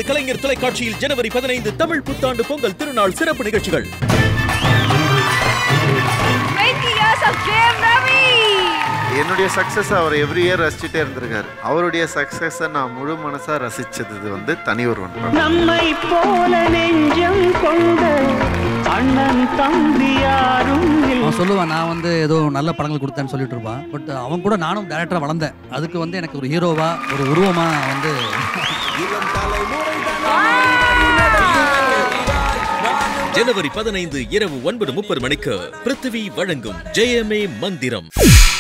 கலைஞர் தொலைக்காட்சியில் ஜனவரி பதினைந்து தமிழ் புத்தாண்டு பொங்கல் திருநாள் சிறப்பு நிகழ்ச்சிகள் 20 years of JM Ravi. என்னுடைய சக்ஸஸ் அவர் எவ்ரி இயர் ரசிச்சுட்டே இருந்திருக்காரு அவருடைய சக்ஸஸை நான் முழு மனசா ரசிச்சது வந்து தனி ஒருவன் படம் நம்மை போல நெஞ்சம் கொண்ட அண்ணன் தம்பி யாரும் இல்லை. அவன் சொல்லுவான் நான் வந்து ஏதோ நல்ல படங்கள் கொடுத்தேன்னு சொல்லிட்டு இருப்பான் பட் அவன் கூட நானும் டேரக்டராக வளர்ந்தேன் அதுக்கு வந்து எனக்கு ஒரு ஹீரோவா ஒரு உருவமா வந்து ஜனவரி பதினைந்து இரவு ஒன்பது முப்பது மணிக்கு பிருத்திவி வழங்கும் ஜெயமே மந்திரம்